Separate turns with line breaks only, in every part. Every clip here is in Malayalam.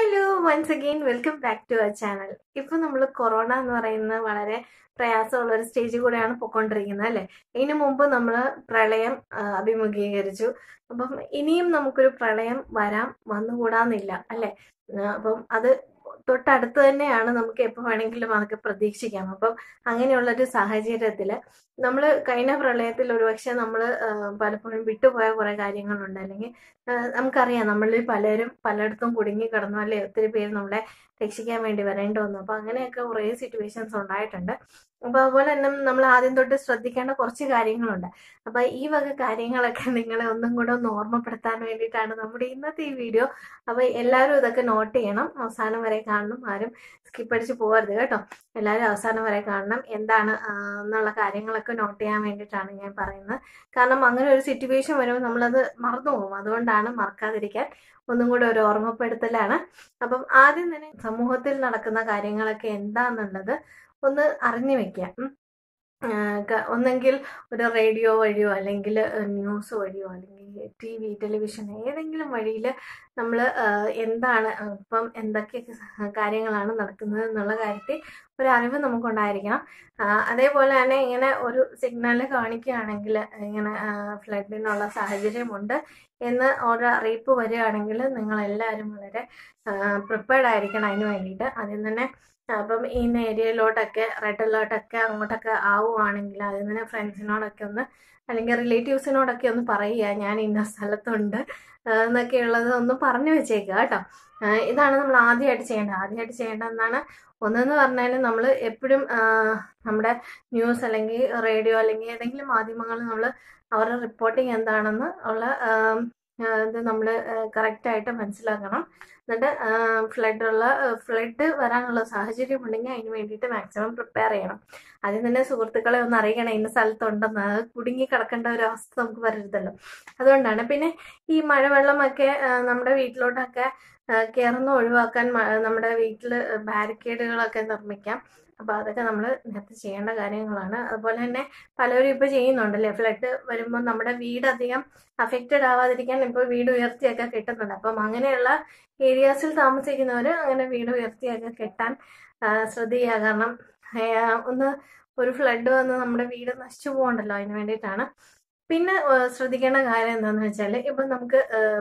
Hello once again welcome back to our channel ഇപ്പൊ നമ്മൾ കൊറോണ എന്ന് പറയുന്ന വളരെ പ്രയാസമുള്ള ഒരു സ്റ്റേജിൽ കൂടെയാണ് പൊയ്ക്കൊണ്ടിരിക്കുന്നത് അല്ലെ ഇതിനു മുമ്പ് നമ്മൾ പ്രളയം ആ, അഭിമുഖീകരിച്ചു അപ്പം ഇനിയും നമുക്കൊരു പ്രളയം വരാം വന്നുകൂടാന്നില്ല അല്ലെ ആ, അപ്പം അത് തൊട്ടടുത്ത് തന്നെയാണ് നമുക്ക് എപ്പോൾ വേണമെങ്കിലും അതൊക്കെ പ്രതീക്ഷിക്കാം അപ്പം അങ്ങനെയുള്ളൊരു സാഹചര്യത്തിൽ നമ്മൾ കഴിഞ്ഞ പ്രളയത്തിൽ ഒരുപക്ഷെ നമ്മൾ പലപ്പോഴും വിട്ടുപോയ കുറേ കാര്യങ്ങളുണ്ട് അല്ലെങ്കിൽ ആ, നമുക്കറിയാം നമ്മളിൽ പലരും പലയിടത്തും കുടുങ്ങി കിടന്നു അല്ലെ ഒത്തിരി പേര് നമ്മളെ രക്ഷിക്കാൻ വേണ്ടി വരേണ്ടി വന്നു അപ്പൊ അങ്ങനെയൊക്കെ കുറേ സിറ്റുവേഷൻസ് ഉണ്ടായിട്ടുണ്ട് അപ്പൊ അതുപോലെ തന്നെ നമ്മൾ ആദ്യം തൊട്ട് ശ്രദ്ധിക്കേണ്ട കുറച്ച് കാര്യങ്ങളുണ്ട് അപ്പൊ ഈ വക കാര്യങ്ങളൊക്കെ നിങ്ങളെ ഒന്നും കൂടെ ഒന്ന് ഓർമ്മപ്പെടുത്താൻ വേണ്ടിയിട്ടാണ് നമ്മുടെ ഇന്നത്തെ ഈ വീഡിയോ അപ്പൊ എല്ലാവരും ഇതൊക്കെ നോട്ട് ചെയ്യണം അവസാനം വരെ കാണണം ആരും സ്കിപ്പ് അടിച്ച് പോകരുത് കേട്ടോ എല്ലാവരും അവസാനം വരെ കാണണം എന്താണ് ആ, എന്നുള്ള കാര്യങ്ങളൊക്കെ നോട്ട് ചെയ്യാൻ വേണ്ടിയിട്ടാണ് ഞാൻ പറയുന്നത് കാരണം അങ്ങനെ ഒരു സിറ്റുവേഷൻ വരുമ്പോൾ നമ്മളത് മറന്നു പോകും അതുകൊണ്ടാണ് മറക്കാതിരിക്കാൻ ഒന്നും കൂടെ ഒരു ഓർമ്മപ്പെടുത്തലാണ് അപ്പം ആദ്യം തന്നെ സമൂഹത്തിൽ നടക്കുന്ന കാര്യങ്ങളൊക്കെ എന്താന്നുള്ളത് ഒന്ന് അറിഞ്ഞു വെക്കുക ഉം. ആ, ക- ഒന്നെങ്കിൽ ഒരു റേഡിയോ വഴിയോ അല്ലെങ്കിൽ ന്യൂസ് വഴിയോ അല്ലെങ്കിൽ ടി വി ടെലിവിഷൻ ഏതെങ്കിലും വഴിയിൽ നമ്മൾ എന്താണ് ആ, ഇപ്പം എന്തൊക്കെ കാര്യങ്ങളാണ് നടക്കുന്നത് എന്നുള്ള കാര്യത്തിൽ ഒരു അറിവ് നമുക്കുണ്ടായിരിക്കണം ആ, അതേപോലെ തന്നെ ഇങ്ങനെ ഒരു സിഗ്നൽ കാണിക്കുകയാണെങ്കിൽ ഇങ്ങനെ ഫ്ലഡിനുള്ള സാഹചര്യമുണ്ട് എന്ന് ഒരു അറിയിപ്പ് വരികയാണെങ്കിൽ നിങ്ങൾ എല്ലാവരും വളരെ പ്രിപ്പയർഡ് ആയിരിക്കണം അതിന് വേണ്ടിയിട്ട് ആദ്യം തന്നെ അപ്പം ഈ ഏരിയയിലോട്ടൊക്കെ റെഡ് അലേർട്ടൊക്കെ അങ്ങോട്ടൊക്കെ ആവുകയാണെങ്കിൽ ആദ്യം തന്നെ ഫ്രണ്ട്സിനോടൊക്കെ ഒന്ന് അല്ലെങ്കിൽ റിലേറ്റീവ്സിനോടൊക്കെ ഒന്ന് പറയുക ഞാൻ ഇന്ന സ്ഥലത്തുണ്ട് ആ, എന്നൊക്കെയുള്ളത് ഒന്ന് പറഞ്ഞു വെച്ചേക്കുക കേട്ടോ ആ, ഇതാണ് നമ്മൾ ആദ്യമായിട്ട് ചെയ്യേണ്ടത് ആദ്യമായിട്ട് ചെയ്യേണ്ടത് എന്താണ് ഒന്നെന്ന് പറഞ്ഞാൽ നമ്മൾ എപ്പോഴും നമ്മുടെ ന്യൂസ് അല്ലെങ്കിൽ റേഡിയോ അല്ലെങ്കിൽ ഏതെങ്കിലും മാധ്യമങ്ങൾ നമ്മൾ അവരുടെ റിപ്പോർട്ടിംഗ് എന്താണെന്ന് ഉള്ള ആം, ആ, ഇത് നമ്മൾ കറക്റ്റായിട്ട് മനസ്സിലാക്കണം എന്നിട്ട് ഫ്ലഡുള്ള ഫ്ലഡ് വരാനുള്ള സാഹചര്യം ഉണ്ടെങ്കിൽ അതിന് വേണ്ടിയിട്ട് മാക്സിമം പ്രിപ്പയർ ചെയ്യണം ആദ്യം തന്നെ സുഹൃത്തുക്കളെ ഒന്ന് അറിയിക്കണം ഇന്ന സ്ഥലത്തുണ്ടെന്ന് അത് കുടുങ്ങി കിടക്കേണ്ട ഒരു അവസ്ഥ നമുക്ക് വരരുതല്ലോ അതുകൊണ്ടാണ് പിന്നെ ഈ മഴവെള്ളമൊക്കെ ആ, നമ്മുടെ വീട്ടിലോട്ടൊക്കെ കയറുന്ന ഒഴിവാക്കാൻ മ- നമ്മുടെ വീട്ടിൽ ബാരിക്കേഡുകളൊക്കെ നിർമ്മിക്കാം അപ്പോൾ അതൊക്കെ നമ്മൾ നേരത്തെ ചെയ്യേണ്ട കാര്യങ്ങളാണ് അതുപോലെ തന്നെ പലരും ഇപ്പോൾ ചെയ്യുന്നുണ്ടല്ലേ ഫ്ലഡ് വരുമ്പോൾ നമ്മുടെ വീട് അധികം അഫക്റ്റഡ് ആവാതിരിക്കാൻ ഇപ്പോൾ വീട് ഉയർത്തിയൊക്കെ കെട്ടുന്നുണ്ട് അപ്പം അങ്ങനെയുള്ള ഏരിയാസിൽ താമസിക്കുന്നവർ അങ്ങനെ വീട് ഉയർത്തിയൊക്കെ കെട്ടാൻ ആ, ശ്രദ്ധിക്കുക കാരണം ആ, ഒന്ന് ഒരു ഫ്ലഡ് വന്ന് നമ്മുടെ വീട് നശിച്ചു പോകണ്ടല്ലോ അതിന് വേണ്ടിയിട്ടാണ് പിന്നെ ആ, ശ്രദ്ധിക്കേണ്ട കാര്യം എന്താണെന്ന് വെച്ചാൽ ഇപ്പം നമുക്ക്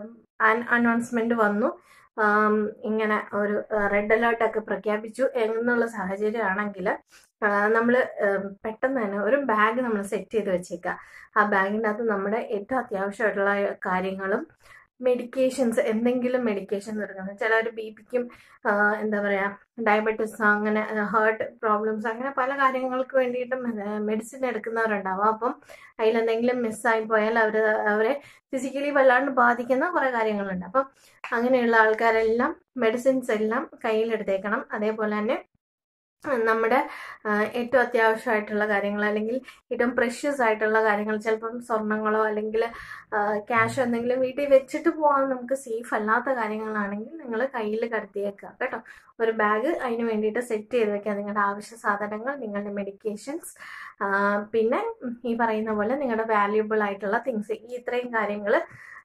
അനൗൺസ്മെന്റ് വന്നു ആം, ഇങ്ങനെ ഒരു റെഡ് അലേർട്ട് ഒക്കെ പ്രഖ്യാപിച്ചു എന്നുള്ള സാഹചര്യമാണെങ്കിൽ നമ്മൾ പെട്ടെന്ന് തന്നെ ഒരു ബാഗ് നമ്മൾ സെറ്റ് ചെയ്ത് വെച്ചേക്കുക ആ ബാഗിൻ്റെ അകത്ത് നമ്മുടെ ഏറ്റവും അത്യാവശ്യമായിട്ടുള്ള കാര്യങ്ങളും മെഡിക്കേഷൻസ് എന്തെങ്കിലും മെഡിക്കേഷൻ എടുക്കണം ചിലർ ബി പിക്കും എന്താ പറയുക ഡയബറ്റിസ് അങ്ങനെ ഹാർട്ട് പ്രോബ്ലംസ് അങ്ങനെ പല കാര്യങ്ങൾക്ക് വേണ്ടിയിട്ടും മെഡിസിൻ എടുക്കുന്നവരുണ്ടാവും അപ്പം അതിലെന്തെങ്കിലും മിസ്സായി പോയാൽ അവർ അവരെ ഫിസിക്കലി വല്ലാണ്ട് ബാധിക്കുന്ന കുറേ കാര്യങ്ങളുണ്ട് അപ്പം അങ്ങനെയുള്ള ആൾക്കാരെല്ലാം മെഡിസിൻസ് എല്ലാം കയ്യിലെടുത്തേക്കണം അതേപോലെ തന്നെ നമ്മുടെ ആ, ഏറ്റവും അത്യാവശ്യമായിട്ടുള്ള കാര്യങ്ങൾ അല്ലെങ്കിൽ ഏറ്റവും പ്രഷ്യസ് ആയിട്ടുള്ള കാര്യങ്ങൾ ചിലപ്പം സ്വർണങ്ങളോ അല്ലെങ്കിൽ ക്യാഷോ എന്തെങ്കിലും വീട്ടിൽ വെച്ചിട്ട് പോകാൻ നമുക്ക് സേഫ് അല്ലാത്ത കാര്യങ്ങളാണെങ്കിൽ നിങ്ങൾ കയ്യിൽ കരുതിയേക്കുക കേട്ടോ ഒരു ബാഗ് അതിന് വേണ്ടിയിട്ട് സെറ്റ് ചെയ്ത് വെക്കുക നിങ്ങളുടെ ആവശ്യ സാധനങ്ങൾ നിങ്ങളുടെ മെഡിക്കേഷൻസ് പിന്നെ ഈ പറയുന്ന പോലെ നിങ്ങളുടെ വാല്യുബിൾ ആയിട്ടുള്ള തിങ്സ് ഈ ഇത്രയും കാര്യങ്ങൾ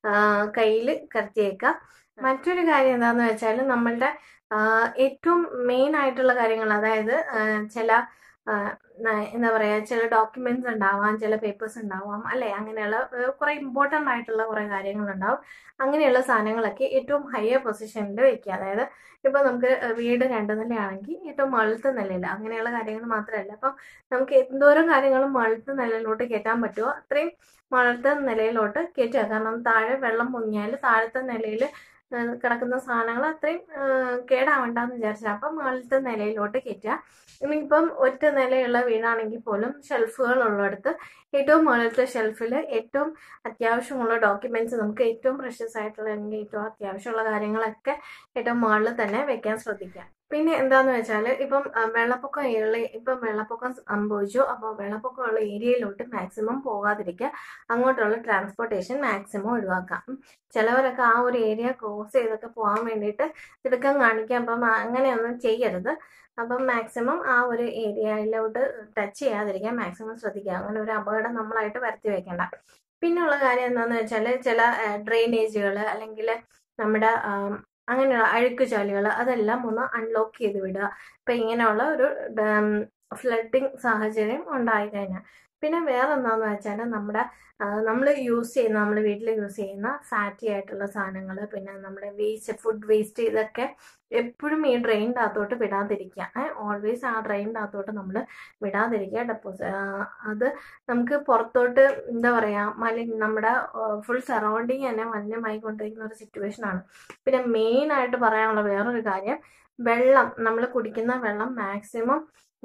കയ്യിൽ കരുതിയേക്കുക മറ്റൊരു കാര്യം എന്താണെന്ന് വെച്ചാൽ നമ്മളുടെ ആ, ഏറ്റവും മെയിൻ ആയിട്ടുള്ള കാര്യങ്ങൾ അതായത് ആ, ചില ആ, ന- എന്താ പറയുക ചില ഡോക്യുമെന്റ്സ് ഉണ്ടാവാം ചില പേപ്പേഴ്സ് ഉണ്ടാവാം അല്ലെ അങ്ങനെയുള്ള ആ, കുറെ ഇമ്പോർട്ടൻ്റ് ആയിട്ടുള്ള കുറെ കാര്യങ്ങളുണ്ടാവും അങ്ങനെയുള്ള സാധനങ്ങളൊക്കെ ഏറ്റവും ഹയർ പൊസിഷനിൽ വെക്കുക അതായത് ഇപ്പൊ നമുക്ക് വീട് രണ്ട് നിലയാണെങ്കിൽ ഏറ്റവും മുകളിലത്തെ നിലയിൽ അങ്ങനെയുള്ള കാര്യങ്ങൾ മാത്രമല്ല അപ്പം നമുക്ക് എന്തോരം കാര്യങ്ങളും മുകളിലത്തെ നിലയിലോട്ട് കയറ്റാൻ പറ്റുമോ അത്രയും മുകളിലത്തെ നിലയിലോട്ട് കയറ്റുക കാരണം താഴെ വെള്ളം പൊങ്ങിയാൽ താഴത്തെ നിലയിൽ കിടക്കുന്ന സാധനങ്ങൾ അത്രയും ആ, കേടാവണ്ടെന്ന് വിചാരിച്ചാൽ അപ്പം മുകളിലത്തെ നിലയിലോട്ട് കയറ്റുക ഇനിയിപ്പം ഒറ്റ നിലയുള്ള വീടാണെങ്കിൽ പോലും ഷെൽഫുകൾ ഉള്ളിടത്ത് ഏറ്റവും മുകളിലത്തെ ഷെൽഫിൽ ഏറ്റവും അത്യാവശ്യമുള്ള ഡോക്യുമെന്റ്സ് നമുക്ക് ഏറ്റവും പ്രഷ്യസ് ആയിട്ടുള്ള അല്ലെങ്കിൽ ഏറ്റവും അത്യാവശ്യമുള്ള കാര്യങ്ങളൊക്കെ ഏറ്റവും മുകളിൽ തന്നെ വെക്കാൻ ശ്രദ്ധിക്കുക പിന്നെ എന്താന്ന് വെച്ചാൽ ഇപ്പം ആ, വെള്ളപ്പൊക്കം ഉള്ള ഇപ്പം വെള്ളപ്പൊക്കം സംഭവിച്ചു അപ്പോൾ വെള്ളപ്പൊക്കമുള്ള ഏരിയയിലോട്ട് മാക്സിമം പോകാതിരിക്കുക അങ്ങോട്ടുള്ള ട്രാൻസ്പോർട്ടേഷൻ മാക്സിമം ഒഴിവാക്കാം ഉം. ചിലവരൊക്കെ ആ ഒരു ഏരിയ ക്രോസ് ചെയ്തൊക്കെ പോകാൻ വേണ്ടിയിട്ട് തിടുക്കം കാണിക്കാം അപ്പം അങ്ങനെയൊന്നും ചെയ്യരുത് അപ്പം മാക്സിമം ആ ഒരു ഏരിയയിലോട്ട് ടച്ച് ചെയ്യാതിരിക്കാൻ മാക്സിമം ശ്രദ്ധിക്കുക അങ്ങനെ ഒരു അപകടം നമ്മളായിട്ട് വരുത്തി വെക്കേണ്ട പിന്നെയുള്ള കാര്യം എന്താണെന്ന് വെച്ചാൽ ചില ഡ്രെയിനേജുകൾ അല്ലെങ്കിൽ നമ്മുടെ ആം, അങ്ങനെയുള്ള അഴുക്കുചാലുകൾ അതെല്ലാം ഒന്ന് അൺലോക്ക് ചെയ്ത് വിടുക ഇപ്പം ഇങ്ങനെയുള്ള ഒരു ഫ്ലഡിങ് സാഹചര്യം ഉണ്ടായിക്കഴിഞ്ഞാൽ പിന്നെ വേറെ എന്താണെന്ന് വെച്ചാൽ നമ്മുടെ നമ്മൾ യൂസ് ചെയ്യുന്ന നമ്മൾ വീട്ടിൽ യൂസ് ചെയ്യുന്ന ഫാറ്റി ആയിട്ടുള്ള സാധനങ്ങൾ പിന്നെ നമ്മുടെ വേസ്റ്റ് ഫുഡ് വേസ്റ്റ് ഇതൊക്കെ എപ്പോഴും ഈ ഡ്രെയിനിൻ്റെ അകത്തോട്ട് വിടാതിരിക്കുക ഓൾവേസ് ആ ഡ്രെയിനിൻ്റെ അകത്തോട്ട് നമ്മൾ വിടാതിരിക്കുക ഡെപ്പോസ് അത് നമുക്ക് പുറത്തോട്ട് എന്താ പറയുക മലി നമ്മുടെ ഫുൾ സറൗണ്ടിങ് തന്നെ മലിനമായി കൊണ്ടിരിക്കുന്ന ഒരു സിറ്റുവേഷനാണ് പിന്നെ മെയിനായിട്ട് പറയാനുള്ള വേറൊരു കാര്യം വെള്ളം നമ്മൾ കുടിക്കുന്ന വെള്ളം മാക്സിമം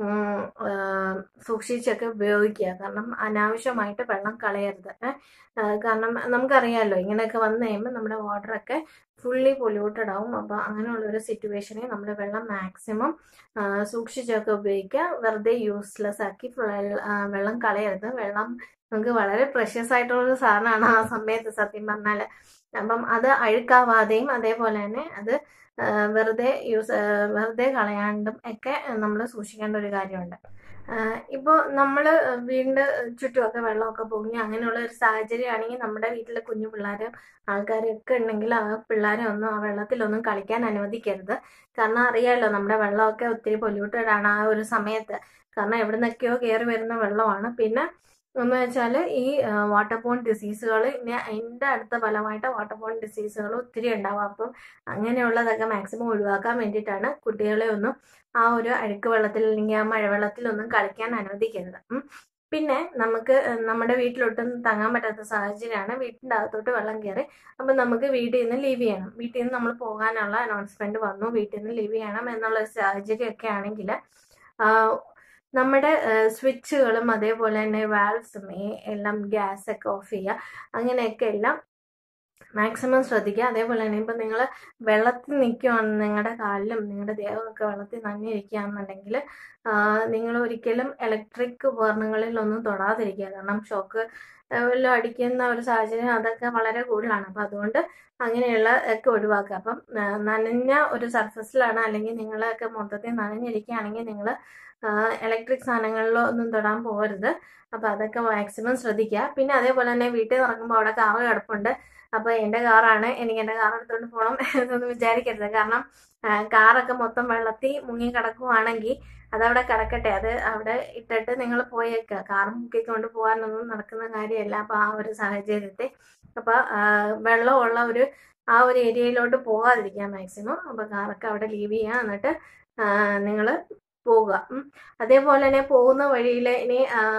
സൂക്ഷിച്ചൊക്കെ ഉപയോഗിക്കുക കാരണം അനാവശ്യമായിട്ട് വെള്ളം കളയരുത് കാരണം നമുക്കറിയാമല്ലോ ഇങ്ങനെയൊക്കെ വന്നു കഴിയുമ്പോൾ നമ്മുടെ വാട്ടറൊക്കെ ഫുള്ളി പൊല്യൂട്ടഡ് ആവും അപ്പോൾ അങ്ങനെയുള്ളൊരു സിറ്റുവേഷനിൽ നമ്മൾ വെള്ളം മാക്സിമം സൂക്ഷിച്ചൊക്കെ ഉപയോഗിക്കുക വെറുതെ യൂസ്ലെസ് ആക്കി വെള്ളം കളയരുത് വെള്ളം നമുക്ക് വളരെ പ്രഷ്യസ് ആയിട്ടുള്ളൊരു സാധനമാണ് ആ സമയത്ത് സത്യം പറഞ്ഞാൽ അപ്പം അത് അഴുക്കാവാതെയും അതേപോലെ തന്നെ അത് വെറുതെ യൂസ് വെറുതെ കളയാണ്ടും ഒക്കെ നമ്മൾ സൂക്ഷിക്കേണ്ട ഒരു കാര്യമുണ്ട് ഇപ്പോൾ നമ്മൾ വീടിൻ്റെ ചുറ്റുമൊക്കെ വെള്ളമൊക്കെ പൊങ്ങി അങ്ങനെയുള്ള ഒരു സാഹചര്യമാണെങ്കിൽ നമ്മുടെ വീട്ടിലെ കുഞ്ഞു പിള്ളേരും ആൾക്കാരൊക്കെ ഉണ്ടെങ്കിൽ ആ പിള്ളേരെ ഒന്നും ആ വെള്ളത്തിലൊന്നും കളിക്കാൻ അനുവദിക്കരുത് കാരണം അറിയാമല്ലോ നമ്മുടെ വെള്ളമൊക്കെ ഒത്തിരി പൊല്യൂട്ടഡ് ആണ് ആ ഒരു സമയത്ത് കാരണം എവിടെ നിന്നൊക്കെയോ കയറി വരുന്ന വെള്ളമാണ് പിന്നെ എന്ന് വെച്ചാൽ ഈ വാട്ടർ ബോൺ ഡിസീസുകൾ ഇനി അതിൻ്റെ അടുത്ത ഫലമായിട്ട് വാട്ടർ ബോൺ ഡിസീസുകൾ ഒത്തിരി ഉണ്ടാവും അപ്പം അങ്ങനെയുള്ളതൊക്കെ മാക്സിമം ഒഴിവാക്കാൻ വേണ്ടിയിട്ടാണ് കുട്ടികളെ ഒന്നും ആ ഒരു അഴുക്ക് വെള്ളത്തിൽ അല്ലെങ്കിൽ ആ മഴവെള്ളത്തിലൊന്നും കളിക്കാൻ അനുവദിക്കരുത് പിന്നെ നമുക്ക് നമ്മുടെ വീട്ടിലൊട്ടും തങ്ങാൻ പറ്റാത്ത സാഹചര്യമാണ് വീട്ടിൻ്റെ അകത്തോട്ട് വെള്ളം കയറി അപ്പം നമുക്ക് വീട്ടിൽ നിന്ന് ലീവ് ചെയ്യണം വീട്ടിൽ നിന്ന് നമ്മൾ പോകാനുള്ള അനൗൺസ്മെൻറ്റ് വന്നു വീട്ടിൽ നിന്ന് ലീവ് ചെയ്യണം എന്നുള്ള സാഹചര്യമൊക്കെ ആണെങ്കിൽ നമ്മുടെ സ്വിച്ചുകളും അതേപോലെ തന്നെ വാൽവ്സും എല്ലാം ഗ്യാസൊക്കെ ഓഫ് ചെയ്യുക അങ്ങനെയൊക്കെ എല്ലാം മാക്സിമം ശ്രദ്ധിക്കുക അതേപോലെ തന്നെ ഇപ്പം നിങ്ങൾ വെള്ളത്തിൽ നിൽക്കുകയാണ് നിങ്ങളുടെ കാലിലും നിങ്ങളുടെ ദേഹമൊക്കെ വെള്ളത്തിൽ നനഞ്ഞിരിക്കുകയാണെന്നുണ്ടെങ്കിൽ നിങ്ങൾ ഒരിക്കലും ഇലക്ട്രിക് ഉപകരണങ്ങളിലൊന്നും തൊടാതിരിക്കുക കാരണം ഷോക്ക് വല്ലതും അടിക്കുന്ന ഒരു സാഹചര്യം അതൊക്കെ വളരെ കൂടുതലാണ് അപ്പം അതുകൊണ്ട് അങ്ങനെയുള്ള ഒക്കെ ഒഴിവാക്കുക അപ്പം നനഞ്ഞ ഒരു സർഫസിലാണ് അല്ലെങ്കിൽ നിങ്ങളൊക്കെ മൊത്തത്തിൽ നനഞ്ഞിരിക്കുകയാണെങ്കിൽ നിങ്ങൾ ഇലക്ട്രിക് സാധനങ്ങളിലോ ഒന്നും തൊടാൻ പോകരുത് അപ്പോൾ അതൊക്കെ മാക്സിമം ശ്രദ്ധിക്കുക പിന്നെ അതേപോലെ തന്നെ വീട്ടിൽ നിന്ന് ഇറങ്ങുമ്പോൾ അവിടെ കാറ് കിടപ്പുണ്ട് അപ്പോൾ എൻ്റെ കാറാണ് എനിക്ക് എൻ്റെ കാർ എടുത്തുകൊണ്ട് പോകണം എന്നൊന്നും വിചാരിക്കരുത് കാരണം കാറൊക്കെ മൊത്തം വെള്ളത്തിൽ മുങ്ങി കിടക്കുവാണെങ്കിൽ അതവിടെ കിടക്കട്ടെ അത് അവിടെ ഇട്ടിട്ട് നിങ്ങൾ പോയേക്കുക കാർ മുക്കിക്കൊണ്ട് പോകാനൊന്നും നടക്കുന്ന കാര്യമല്ല അപ്പോൾ ആ ഒരു സാഹചര്യത്തെ അപ്പോൾ വെള്ളമുള്ള ഒരു ആ ഒരു ഏരിയയിലോട്ട് പോകാതിരിക്കുക മാക്സിമം അപ്പോൾ കാറൊക്കെ അവിടെ ലീവ് ചെയ്യുക എന്നിട്ട് നിങ്ങൾ പോവുക അതേപോലെ തന്നെ പോകുന്ന വഴിയിൽ ഇനി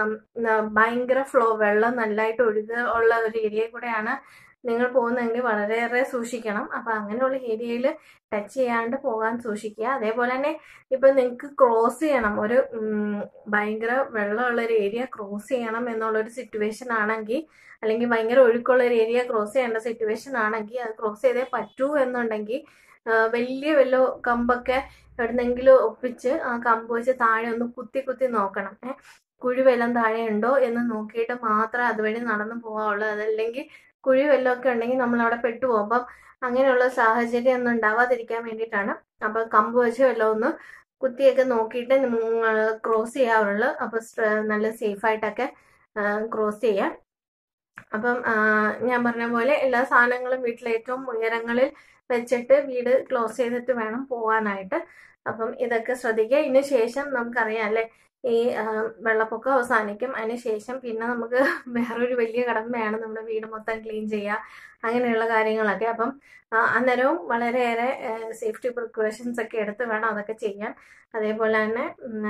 ഭയങ്കര ഫ്ലോ വെള്ളം നല്ലതായിട്ട് ഒഴുക ഉള്ള ഒരു ഏരിയ കൂടെയാണ് നിങ്ങൾ പോകുന്നതെങ്കിൽ വളരെയേറെ സൂക്ഷിക്കണം അപ്പം അങ്ങനെയുള്ള ഏരിയയിൽ ടച്ച് ചെയ്യാണ്ട് പോകാൻ സൂക്ഷിക്കുക അതേപോലെ തന്നെ ഇപ്പം നിങ്ങൾക്ക് ക്രോസ് ചെയ്യണം ഒരു ഭയങ്കര വെള്ളമുള്ള ഒരു ഏരിയ ക്രോസ് ചെയ്യണം എന്നുള്ളൊരു സിറ്റുവേഷൻ ആണെങ്കിൽ അല്ലെങ്കിൽ ഭയങ്കര ഒഴുക്കുള്ള ഒരു ഏരിയ ക്രോസ് ചെയ്യേണ്ട സിറ്റുവേഷൻ ആണെങ്കിൽ അത് ക്രോസ് ചെയ്തേ പറ്റൂ എന്നുണ്ടെങ്കിൽ വലിയ വല്ല കമ്പൊക്കെ എവിടുന്നെങ്കിലും ഒപ്പിച്ച് ആ കമ്പ് വെച്ച് താഴെ ഒന്ന് കുത്തി കുത്തി നോക്കണം ഏഹ് കുഴി വല്ലതും താഴെ ഉണ്ടോ എന്ന് നോക്കിയിട്ട് മാത്രമേ അതുവഴി നടന്നു പോകാവുള്ളൂ അതല്ലെങ്കിൽ കുഴി വല്ലതൊക്കെ ഉണ്ടെങ്കിൽ നമ്മൾ അവിടെ പെട്ടുപോകും അപ്പം അങ്ങനെയുള്ള സാഹചര്യം ഒന്നും ഉണ്ടാവാതിരിക്കാൻ വേണ്ടിയിട്ടാണ് അപ്പം കമ്പ് വെച്ച് വല്ലതും ഒന്ന് കുത്തിയൊക്കെ നോക്കിയിട്ട് ക്രോസ് ചെയ്യാറുള്ളൂ അപ്പം നല്ല സേഫായിട്ടൊക്കെ ക്രോസ് ചെയ്യാം അപ്പം ഞാൻ പറഞ്ഞ പോലെ എല്ലാ സാധനങ്ങളും വീട്ടിലെ ഏറ്റവും ഉയരങ്ങളിൽ വെച്ചിട്ട് വീട് ക്ലോസ് ചെയ്തിട്ട് വേണം പോകാനായിട്ട് അപ്പം ഇതൊക്കെ ശ്രദ്ധിക്കുക ഇതിന് ശേഷം നമുക്കറിയാം അല്ലേ ഈ വെള്ളപ്പൊക്കം അവസാനിക്കും അതിന് ശേഷം പിന്നെ നമുക്ക് വേറൊരു വലിയ കടമയാണ് നമ്മുടെ വീട് മൊത്തം ക്ലീൻ ചെയ്യുക അങ്ങനെയുള്ള കാര്യങ്ങളൊക്കെ അപ്പം അന്നേരവും വളരെയേറെ സേഫ്റ്റി പ്രിക്കോഷൻസ് ഒക്കെ എടുത്ത് വേണം അതൊക്കെ ചെയ്യാൻ അതേപോലെ തന്നെ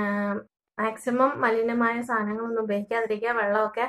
മാക്സിമം മലിനമായ സാധനങ്ങളൊന്നും ഉപയോഗിക്കാതിരിക്കുക വെള്ളമൊക്കെ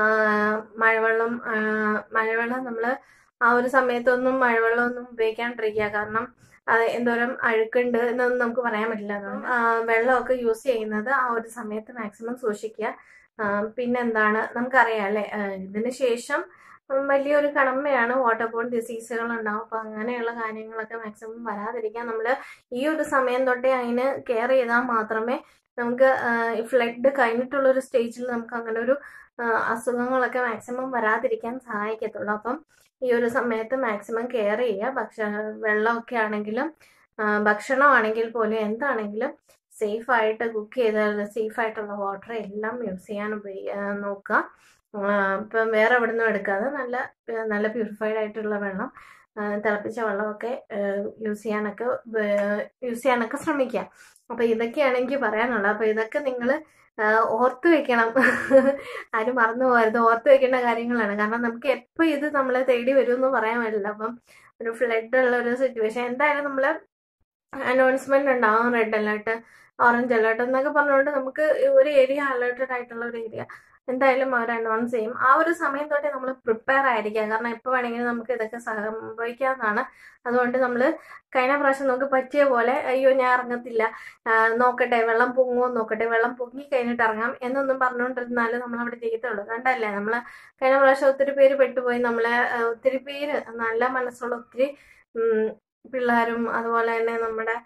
മഴവെള്ളം മഴവെള്ളം നമ്മൾ ആ ഒരു സമയത്തൊന്നും മഴവെള്ളമൊന്നും ഉപയോഗിക്കാണ്ടിരിക്കുക കാരണം അത് എന്തോരം അഴുക്കുണ്ട് എന്നൊന്നും നമുക്ക് പറയാൻ പറ്റില്ല അതുകൊണ്ട് വെള്ളമൊക്കെ യൂസ് ചെയ്യുന്നത് ആ ഒരു സമയത്ത് മാക്സിമം സൂക്ഷിക്കുക പിന്നെന്താണ് നമുക്കറിയാം അല്ലേ ഇതിന് ശേഷം വലിയൊരു കടമയാണ് വാട്ടർ ബോൺ ഡിസീസുകൾ ഉണ്ടാവും അപ്പോൾ അങ്ങനെയുള്ള കാര്യങ്ങളൊക്കെ മാക്സിമം വരാതിരിക്കാൻ നമ്മൾ ഈ ഒരു സമയം തൊട്ടേ അതിന് കെയർ ചെയ്താൽ മാത്രമേ നമുക്ക് ഫ്ലഡ് കഴിഞ്ഞിട്ടുള്ള ഒരു സ്റ്റേജിൽ നമുക്ക് അങ്ങനെ ഒരു അസുഖങ്ങളൊക്കെ മാക്സിമം വരാതിരിക്കാൻ സഹായിക്കത്തുള്ളൂ അപ്പം ഈ ഒരു സമയത്ത് മാക്സിമം കെയർ ചെയ്യുക ഭക്ഷ വെള്ളമൊക്കെ ആണെങ്കിലും ഭക്ഷണമാണെങ്കിൽ പോലും എന്താണെങ്കിലും സേഫായിട്ട് കുക്ക് ചെയ്ത സേഫായിട്ടുള്ള വാട്ടർ എല്ലാം യൂസ് ചെയ്യാൻ ഉപയോഗി നോക്കുക ഇപ്പം വേറെ എവിടെ നിന്നും എടുക്കാതെ നല്ല നല്ല പ്യൂരിഫൈഡ് ആയിട്ടുള്ള വെള്ളം തിളപ്പിച്ച വെള്ളമൊക്കെ യൂസ് ചെയ്യാനൊക്കെ യൂസ് ചെയ്യാനൊക്കെ ശ്രമിക്കുക അപ്പോൾ ഇതൊക്കെയാണ് എനിക്ക് പറയാനുള്ളത് അപ്പോൾ ഇതൊക്കെ നിങ്ങൾ ഓർത്ത് വെക്കണം ആരും മറന്നു പോകരുത് ഓർത്ത് വെക്കേണ്ട കാര്യങ്ങളാണ് കാരണം നമുക്ക് എപ്പോൾ ഇത് നമ്മളെ തേടി വരുമെന്ന് പറയാൻ പറ്റില്ല അപ്പം ഒരു ഫ്ലഡ് ഉള്ള ഒരു സിറ്റുവേഷൻ എന്തായാലും നമ്മൾ അനൗൺസ്മെന്റ് ഉണ്ടാവും റെഡ് അലേർട്ട് ഓറഞ്ച് അലേർട്ട് എന്നൊക്കെ പറഞ്ഞുകൊണ്ട് നമുക്ക് ഒരു ഏരിയ അലേർട്ടഡ് ആയിട്ടുള്ള ഒരു ഏരിയ എന്തായാലും അവർ അനൗൺസ് ചെയ്യും ആ ഒരു സമയം തൊട്ടേ നമ്മൾ പ്രിപ്പയർ ആയിരിക്കുക കാരണം എപ്പോൾ വേണമെങ്കിലും നമുക്ക് ഇതൊക്കെ സംഭവിക്കാവുന്നതാണ് അതുകൊണ്ട് നമ്മൾ കഴിഞ്ഞ പ്രാവശ്യം നമുക്ക് പറ്റിയ പോലെ അയ്യോ ഞാൻ ഇറങ്ങത്തില്ല നോക്കട്ടെ വെള്ളം പൊങ്ങുമോ നോക്കട്ടെ വെള്ളം പൊങ്ങി കഴിഞ്ഞിട്ട് ഇറങ്ങാം എന്നൊന്നും പറഞ്ഞുകൊണ്ടിരുന്നാലും നമ്മൾ അവിടെ ചെയ്യത്തുള്ളൂ കണ്ടല്ലേ നമ്മൾ കഴിഞ്ഞ പ്രാവശ്യം ഒത്തിരി പേര് പെട്ടുപോയി നമ്മളെ ഒത്തിരി പേര് നല്ല മനസ്സുള്ള ഒത്തിരി പിള്ളേരും അതുപോലെ തന്നെ നമ്മുടെ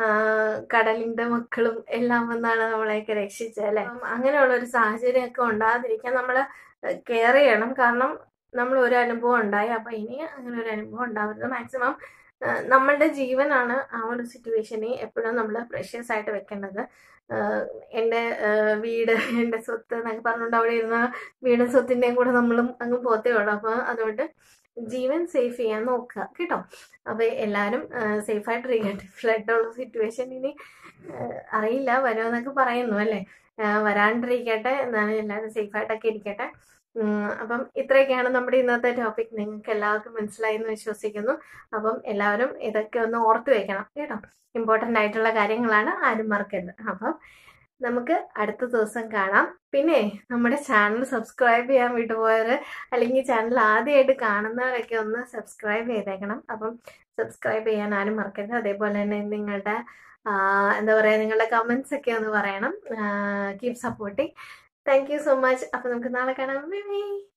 കടലിന്റെ മക്കളും എല്ലാം വന്നാണ് നമ്മളെയൊക്കെ രക്ഷിച്ചത് അല്ലെ അങ്ങനെയുള്ള ഒരു സാഹചര്യമൊക്കെ ഉണ്ടാകാതിരിക്കാൻ നമ്മൾ കെയർ ചെയ്യണം കാരണം നമ്മൾ ഒരു അനുഭവം ഉണ്ടായി അപ്പൊ ഇനി അങ്ങനെ ഒരു അനുഭവം ഉണ്ടാവരുത് മാക്സിമം നമ്മളുടെ ജീവനാണ് ആ ഒരു സിറ്റുവേഷനെ എപ്പോഴും നമ്മൾ പ്രഷ്യസ് ആയിട്ട് വെക്കേണ്ടത് എൻ്റെ വീട് എൻ്റെ സ്വത്ത് എന്നൊക്കെ പറഞ്ഞുകൊണ്ട് അവിടെ ഇരുന്ന വീടും സ്വത്തിൻ്റെയും കൂടെ നമ്മളും അങ്ങ് പോത്തേ ഉള്ളൂ അപ്പോൾ അതുകൊണ്ട് ജീവൻ സേഫ് ചെയ്യാൻ നോക്കുക കേട്ടോ അപ്പോൾ എല്ലാവരും സേഫായിട്ട് ഇരിക്കട്ടെ ഫ്ലഡ് ഉള്ള സിറ്റുവേഷൻ ഇനി അറിയില്ല വരുമെന്നൊക്കെ പറയുന്നു അല്ലേ വരാണ്ടിരിക്കട്ടെ എന്നാണ് എല്ലാവരും സേഫായിട്ടൊക്കെ ഇരിക്കട്ടെ അപ്പം ഇത്രയൊക്കെയാണ് നമ്മുടെ ഇന്നത്തെ ടോപ്പിക് നിങ്ങൾക്ക് എല്ലാവർക്കും മനസ്സിലായി എന്ന് വിശ്വസിക്കുന്നു അപ്പം എല്ലാവരും ഇതൊക്കെ ഒന്ന് ഓർത്ത് വെക്കണം കേട്ടോ ഇമ്പോർട്ടൻ്റ് ആയിട്ടുള്ള കാര്യങ്ങളാണ് ആരും മറക്കരുത് അപ്പം നമുക്ക് അടുത്ത ദിവസം കാണാം പിന്നെ നമ്മുടെ ചാനൽ സബ്സ്ക്രൈബ് ചെയ്യാൻ വിട്ടുപോയവർ അല്ലെങ്കിൽ ചാനൽ ആദ്യമായിട്ട് കാണുന്നവരൊക്കെ ഒന്ന് സബ്സ്ക്രൈബ് ചെയ്തേക്കണം അപ്പം സബ്സ്ക്രൈബ് ചെയ്യാൻ ആരും മറക്കരുത് അതേപോലെ തന്നെ നിങ്ങളുടെ എന്താ പറയുക നിങ്ങളുടെ കമൻസ് ഒക്കെ ഒന്ന് പറയണം keep supporting thank you so much അപ്പം നമുക്ക് നാളെ കാണാം ബൈ